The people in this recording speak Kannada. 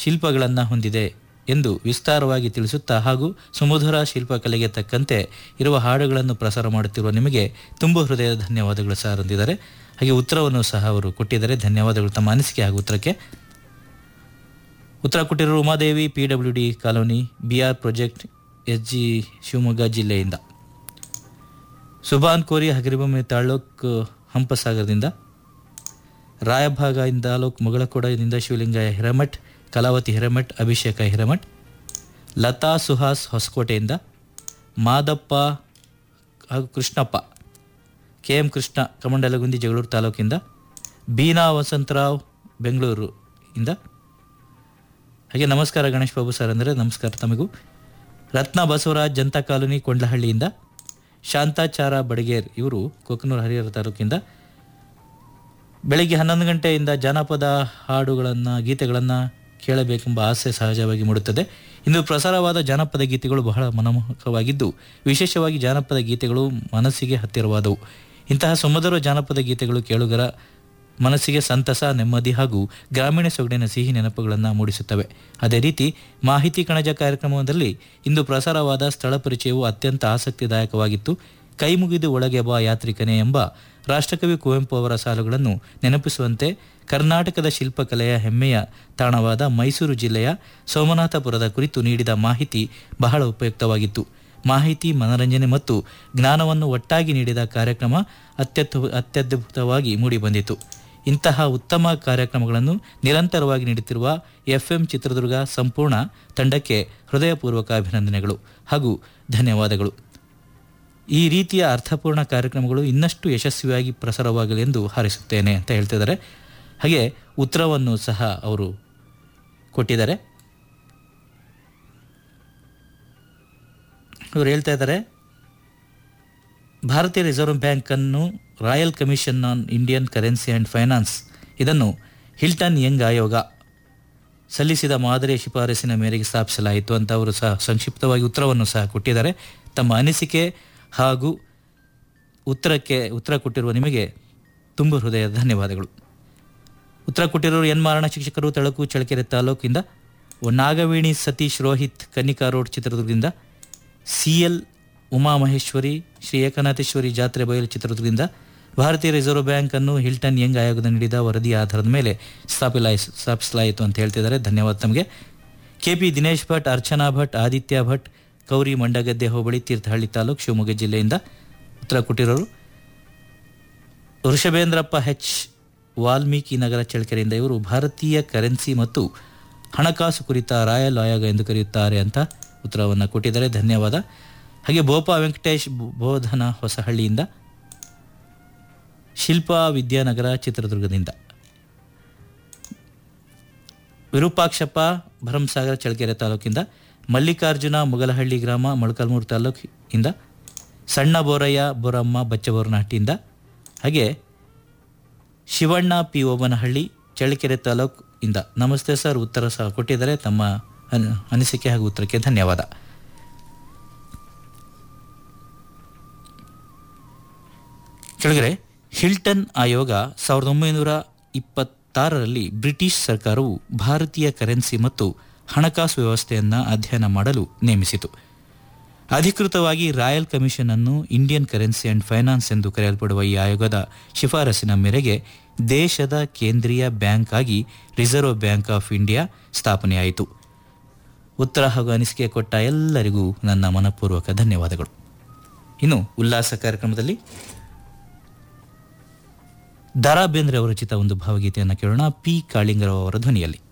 ಶಿಲ್ಪಗಳನ್ನು ಹೊಂದಿದೆ ಎಂದು ವಿಸ್ತಾರವಾಗಿ ತಿಳಿಸುತ್ತಾ ಹಾಗೂ ಸುಮಧುರ ಶಿಲ್ಪಕಲೆಗೆ ತಕ್ಕಂತೆ ಇರುವ ಹಾಡುಗಳನ್ನು ಪ್ರಸಾರ ಮಾಡುತ್ತಿರುವ ನಿಮಗೆ ತುಂಬ ಹೃದಯದ ಧನ್ಯವಾದಗಳು ಸಹ ಅಂದಿದ್ದಾರೆ ಹಾಗೆ ಉತ್ತರವನ್ನು ಸಹ ಅವರು ಕೊಟ್ಟಿದ್ದಾರೆ ಧನ್ಯವಾದಗಳು ತಮ್ಮ ಅನಿಸಿಕೆ ಹಾಗೂ ಉತ್ತರಕ್ಕೆ ಉತ್ತರ ಕೊಟ್ಟಿರುವ Umadevi P W D colony B R project S G Shivamogga ಜಿಲ್ಲೆಯಿಂದ ಸುಭಾನ್ ಕೋರಿ ಹಗರಿಬೊಮ್ಮೆ ತಾಲೂಕ್ ಹಂಪಸಾಗರದಿಂದ ರಾಯಭಾಗ ತಾಲೂಕ್ ಮುಗಳಕೋಡದಿಂದ ಶಿವಲಿಂಗಯ್ಯ ಹಿರಮಠ್ ಕಲಾವತಿ ಹಿರಮಠ್ ಅಭಿಷೇಕ ಹಿರಮಠ್ ಲತಾ ಸುಹಾಸ್ ಹೊಸಕೋಟೆಯಿಂದ ಮಾದಪ್ಪ ಹಾಗೂ ಕೃಷ್ಣಪ್ಪ ಕೆ ಎಂ ಕೃಷ್ಣ ಕಮಂಡಲಗುಂದಿ ಜಗಳೂರು ತಾಲೂಕಿಂದ ಬೀನಾ ವಸಂತರಾವ್ ಬೆಂಗಳೂರು ಇಂದ ಹಾಗೆ ನಮಸ್ಕಾರ ಗಣೇಶ್ ಬಾಬು ಸರ್ ಅಂದರೆ ನಮಸ್ಕಾರ ತಮಗೂ ರತ್ನ ಬಸವರಾಜ್ ಜನತಾ ಕಾಲೋನಿ ಕೊಂಡ್ಲಹಳ್ಳಿಯಿಂದ ಶಾಂತಾಚಾರ ಬಡಗೇರ್ ಇವರು ಕೊಕ್ಕನೂರು ಹರಿಹರ ತಾಲೂಕಿಂದ ಬೆಳಗ್ಗೆ ಹನ್ನೊಂದು ಗಂಟೆಯಿಂದ ಜಾನಪದ ಹಾಡುಗಳನ್ನು ಗೀತೆಗಳನ್ನು ಕೇಳಬೇಕೆಂಬ ಆಸೆ ಸಹಜವಾಗಿ ಮೂಡುತ್ತದೆ ಇಂದು ಪ್ರಸಾರವಾದ ಜಾನಪದ ಗೀತೆಗಳು ಬಹಳ ಮನಮೋಹಕವಾಗಿದ್ದು ವಿಶೇಷವಾಗಿ ಜಾನಪದ ಗೀತೆಗಳು ಮನಸ್ಸಿಗೆ ಹತ್ತಿರವಾದವು ಇಂತಹ ಸುಮಧುರ ಜಾನಪದ ಗೀತೆಗಳು ಕೇಳುಗರ ಮನಸ್ಸಿಗೆ ಸಂತಸ ನೆಮ್ಮದಿ ಹಾಗೂ ಗ್ರಾಮೀಣ ಸೊಗಡಿನ ಸಿಹಿ ನೆನಪುಗಳನ್ನು ಮೂಡಿಸುತ್ತವೆ ಅದೇ ರೀತಿ ಮಾಹಿತಿ ಕಣಜ ಕಾರ್ಯಕ್ರಮದಲ್ಲಿ ಇಂದು ಪ್ರಸಾರವಾದ ಸ್ಥಳ ಪರಿಚಯವು ಅತ್ಯಂತ ಆಸಕ್ತಿದಾಯಕವಾಗಿತ್ತು ಕೈ ಮುಗಿದು ಒಳಗೆ ಬಾ ಯಾತ್ರಿಕನೇ ಎಂಬ ರಾಷ್ಟ್ರಕವಿ ಕುವೆಂಪು ಅವರ ಸಾಲುಗಳನ್ನು ನೆನಪಿಸುವಂತೆ ಕರ್ನಾಟಕದ ಶಿಲ್ಪಕಲೆಯ ಹೆಮ್ಮೆಯ ತಾಣವಾದ ಮೈಸೂರು ಜಿಲ್ಲೆಯ ಸೋಮನಾಥಪುರದ ಕುರಿತು ನೀಡಿದ ಮಾಹಿತಿ ಬಹಳ ಉಪಯುಕ್ತವಾಗಿತ್ತು ಮಾಹಿತಿ ಮನರಂಜನೆ ಮತ್ತು ಜ್ಞಾನವನ್ನು ಒಟ್ಟಾಗಿ ನೀಡಿದ ಕಾರ್ಯಕ್ರಮ ಅತ್ಯದ್ಭು ಅತ್ಯದ್ಭುತವಾಗಿ ಮೂಡಿಬಂದಿತು ಇಂತಹ ಉತ್ತಮ ಕಾರ್ಯಕ್ರಮಗಳನ್ನು ನಿರಂತರವಾಗಿ ನೀಡುತ್ತಿರುವ ಎಫ್ಎಂ ಚಿತ್ರದುರ್ಗ ಸಂಪೂರ್ಣ ತಂಡಕ್ಕೆ ಹೃದಯಪೂರ್ವಕ ಅಭಿನಂದನೆಗಳು ಹಾಗೂ ಧನ್ಯವಾದಗಳು ಈ ರೀತಿಯ ಅರ್ಥಪೂರ್ಣ ಕಾರ್ಯಕ್ರಮಗಳು ಇನ್ನಷ್ಟು ಯಶಸ್ವಿಯಾಗಿ ಪ್ರಸಾರವಾಗಲಿ ಎಂದು ಹಾರೈಸುತ್ತೇನೆ ಅಂತ ಹೇಳ್ತಿದ್ದಾರೆ ಹಾಗೆ ಉತ್ತರವನ್ನು ಸಹ ಅವರು ಕೊಟ್ಟಿದ್ದಾರೆ ಇವರು ಹೇಳ್ತಾ ಇದ್ದಾರೆ ಭಾರತೀಯ ರಿಸರ್ವ್ ಬ್ಯಾಂಕನ್ನು royal commission on Indian currency and finance ಇದನ್ನು ಹಿಲ್ಟನ್ ಯಂಗ್ ಆಯೋಗ ಸಲ್ಲಿಸಿದ ಮಾದರಿಯ ಶಿಫಾರಸಿನ ಮೇರೆಗೆ ಸ್ಥಾಪಿಸಲಾಯಿತು ಅಂತ ಅವರು ಸಹ ಸಂಕ್ಷಿಪ್ತವಾಗಿ ಉತ್ತರವನ್ನು ಸಹ ಕೊಟ್ಟಿದ್ದಾರೆ ತಮ್ಮ ಅನಿಸಿಕೆ ಹಾಗೂ ಉತ್ತರಕ್ಕೆ ಉತ್ತರ ಕೊಟ್ಟಿರುವ ನಿಮಗೆ ತುಂಬ ಹೃದಯದ ಧನ್ಯವಾದಗಳು ಉತ್ತರ ಕೊಟ್ಟಿರೋರು ಎನ್ ಮಾರಣ ಶಿಕ್ಷಕರು ತಳಕು ಚಳ್ಳಕೆರೆ ತಾಲೂಕಿಂದ ನಾಗವೇಣಿ ಸತೀಶ್ ರೋಹಿತ್ ಕನ್ನಿಕಾ ರೋಡ್ ಚಿತ್ರದುರ್ಗದಿಂದ ಸಿ ಎಲ್ ಉಮಾಮಹೇಶ್ವರಿ ಶ್ರೀ ಏಕನಾಥೇಶ್ವರಿ ಜಾತ್ರೆ ಬಯಲು ಚಿತ್ರದುರ್ಗದಿಂದ ಭಾರತೀಯ ರಿಸರ್ವ್ ಬ್ಯಾಂಕ್ ಅನ್ನು ಹಿಲ್ಟನ್ ಯಂಗ್ ಆಯೋಗದ ನೀಡಿದ ವರದಿಯ ಆಧಾರದ ಮೇಲೆ ಸ್ಥಾಪಿಲಾಯಿಸ್ ಸ್ಥಾಪಿಸಲಾಯಿತು ಅಂತ ಹೇಳ್ತಿದ್ದಾರೆ ಧನ್ಯವಾದ ತಮಗೆ ಕೆ ಪಿ ದಿನೇಶ್ ಭಟ್ ಅರ್ಚನಾ ಭಟ್ ಆದಿತ್ಯ ಭಟ್ ಕೌರಿ ಮಂಡಗದ್ದೆ ಹೋಬಳಿ ತೀರ್ಥಹಳ್ಳಿ ತಾಲೂಕು ಶಿವಮೊಗ್ಗ ಜಿಲ್ಲೆಯಿಂದ ಉತ್ತರ ಕೊಟ್ಟಿರೋರು ವೃಷಭೇಂದ್ರಪ್ಪ ಹೆಚ್ ವಾಲ್ಮೀಕಿ ನಗರ ಚಳ್ಳಕೆರೆಯಿಂದ ಇವರು ಭಾರತೀಯ ಕರೆನ್ಸಿ ಮತ್ತು ಹಣಕಾಸು ಕುರಿತ ರಾಯಲ್ ಆಯೋಗ ಎಂದು ಕರೆಯುತ್ತಾರೆ ಅಂತ ಉತ್ತರವನ್ನು ಕೊಟ್ಟಿದ್ದಾರೆ ಧನ್ಯವಾದ ಹಾಗೆ ಬೋಪಾ ವೆಂಕಟೇಶ್ ಬೋಧನ ಹೊಸಹಳ್ಳಿಯಿಂದ ಶಿಲ್ಪಾ ವಿದ್ಯಾನಗರ ಚಿತ್ರದುರ್ಗದಿಂದ ವಿರೂಪಾಕ್ಷಪ್ಪ ಭರಮಸಾಗರ ಚಳ್ಳಕೆರೆ ತಾಲೂಕಿಂದ ಮಲ್ಲಿಕಾರ್ಜುನ ಮುಗಲಹಳ್ಳಿ ಗ್ರಾಮ ಮೊಳಕಾಲ್ಮೂರು ತಾಲೂಕಿಂದ ಸಣ್ಣ ಬೋರಯ್ಯ ಬೋರಮ್ಮ ಬಚ್ಚಬೋರನಹಟ್ಟಿಯಿಂದ ಹಾಗೆ ಶಿವಣ್ಣ ಪಿ ಓಬನಹಳ್ಳಿ ಚಳ್ಳಕೆರೆ ತಾಲೂಕು ಇಂದ ನಮಸ್ತೆ ಸರ್ ಉತ್ತರ ಸಹ ಕೊಟ್ಟಿದ್ದಾರೆ ತಮ್ಮ ಅನ್- ಅನಿಸಿಕೆ ಹಾಗೂ ಉತ್ತರಕ್ಕೆ ಧನ್ಯವಾದ ಕೆಳಗಡೆ ಹಿಲ್ಟನ್ ಆಯೋಗ ಸಾವಿರದ ಒಂಬೈನೂರ ಇಪ್ಪತ್ತಾರರಲ್ಲಿ ಬ್ರಿಟಿಷ್ ಸರ್ಕಾರವು ಭಾರತೀಯ ಕರೆನ್ಸಿ ಮತ್ತು ಹಣಕಾಸು ವ್ಯವಸ್ಥೆಯನ್ನು ಅಧ್ಯಯನ ಮಾಡಲು ನೇಮಿಸಿತು ಅಧಿಕೃತವಾಗಿ ರಾಯಲ್ ಕಮಿಷನ್ ಅನ್ನು ಇಂಡಿಯನ್ ಕರೆನ್ಸಿ ಅಂಡ್ ಫೈನಾನ್ಸ್ ಎಂದು ಕರೆಯಲ್ಪಡುವ ಈ ಆಯೋಗದ ಶಿಫಾರಸಿನ ಮೇರೆಗೆ ದೇಶದ ಕೇಂದ್ರೀಯ ಬ್ಯಾಂಕ್ ಆಗಿ ರಿಸರ್ವ್ ಬ್ಯಾಂಕ್ ಆಫ್ ಇಂಡಿಯಾ ಸ್ಥಾಪನೆಯಾಯಿತು ಉತ್ತರ ಹಾಗೂ ಅನಿಸಿಕೆ ಕೊಟ್ಟ ಎಲ್ಲರಿಗೂ ನನ್ನ ಮನಪೂರ್ವಕ ಧನ್ಯವಾದಗಳು ಇನ್ನು ಉಲ್ಲಾಸ ಕಾರ್ಯಕ್ರಮದಲ್ಲಿ ದರಾ ಬೇಂದ್ರೆ ಅವರ ರಚಿತ ಒಂದು ಭಾವಗೀತೆಯನ್ನು ಕೇಳೋಣ ಪಿ ಕಾಳಿಂಗರಾವ್ ಅವರ ಧ್ವನಿಯಲ್ಲಿ